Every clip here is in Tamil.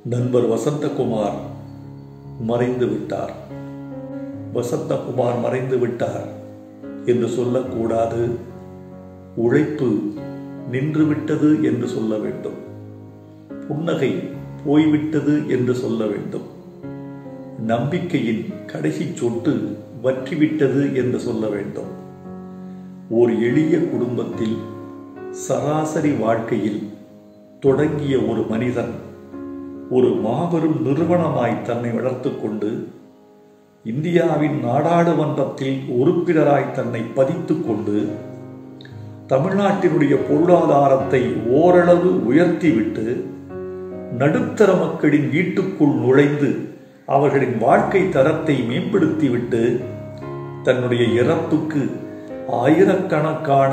நண்பர் வசந்தகுமார் மறைந்து விட்டார் வசந்தகுமார் மறைந்து விட்டார் என்று சொல்லக்கூடாது உழைப்பு நின்றுவிட்டது என்று சொல்ல வேண்டும் புன்னகை போய்விட்டது என்று சொல்ல வேண்டும் நம்பிக்கையின் கடைசி சொட்டு வற்றிவிட்டது என்று சொல்ல வேண்டும் ஒரு எளிய குடும்பத்தில் சராசரி வாழ்க்கையில் தொடங்கிய ஒரு மனிதன் ஒரு மாபெரும் நிறுவனமாய் தன்னை வளர்த்து கொண்டு இந்தியாவின் நாடாளுமன்றத்தில் உறுப்பினராய் தன்னை பதித்துக் கொண்டு தமிழ்நாட்டினுடைய பொருளாதாரத்தை ஓரளவு உயர்த்திவிட்டு நடுத்தர மக்களின் வீட்டுக்குள் நுழைந்து அவர்களின் வாழ்க்கை தரத்தை மேம்படுத்திவிட்டு தன்னுடைய இறப்புக்கு ஆயிரக்கணக்கான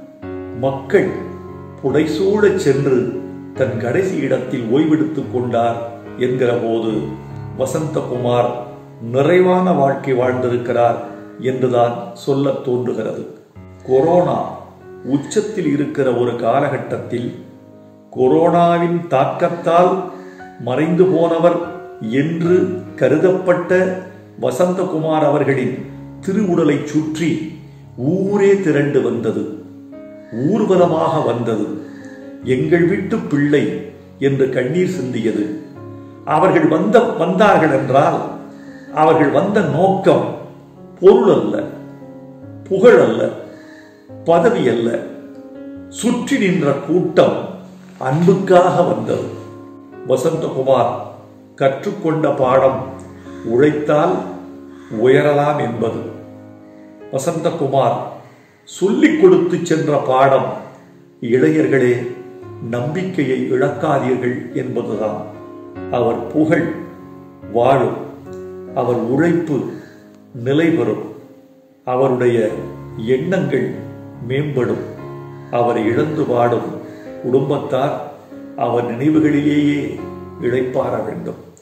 மக்கள் புடைசூழச் சென்று தன் கடைசி இடத்தில் ஓய்வெடுத்துக் கொண்டார் என்கிற போது வசந்தகுமார் நிறைவான வாழ்க்கை வாழ்ந்திருக்கிறார் என்றுதான் சொல்ல தோன்றுகிறது கொரோனா உச்சத்தில் இருக்கிற ஒரு காலகட்டத்தில் கொரோனாவின் தாக்கத்தால் மறைந்து போனவர் என்று கருதப்பட்ட வசந்தகுமார் அவர்களின் திருவுடலை சுற்றி ஊரே திரண்டு வந்தது ஊர்வலமாக வந்தது எங்கள் வீட்டு பிள்ளை என்று கண்ணீர் சிந்தியது அவர்கள் வந்த வந்தார்கள் என்றால் அவர்கள் வந்த நோக்கம் பொருள் அல்ல புகழ் அல்ல பதவி அல்ல சுற்றி நின்ற கூட்டம் அன்புக்காக வந்தது வசந்தகுமார் கற்றுக்கொண்ட பாடம் உழைத்தால் உயரலாம் என்பது வசந்தகுமார் சொல்லிக் கொடுத்து சென்ற பாடம் இளைஞர்களே நம்பிக்கையை இழக்காதீர்கள் என்பதுதான் அவர் புகழ் வாழும் அவர் உழைப்பு நிலை பெறும் அவருடைய எண்ணங்கள் மேம்படும் அவர் இழந்து வாடும் குடும்பத்தார் அவர் நினைவுகளிலேயே இழைப்பார வேண்டும்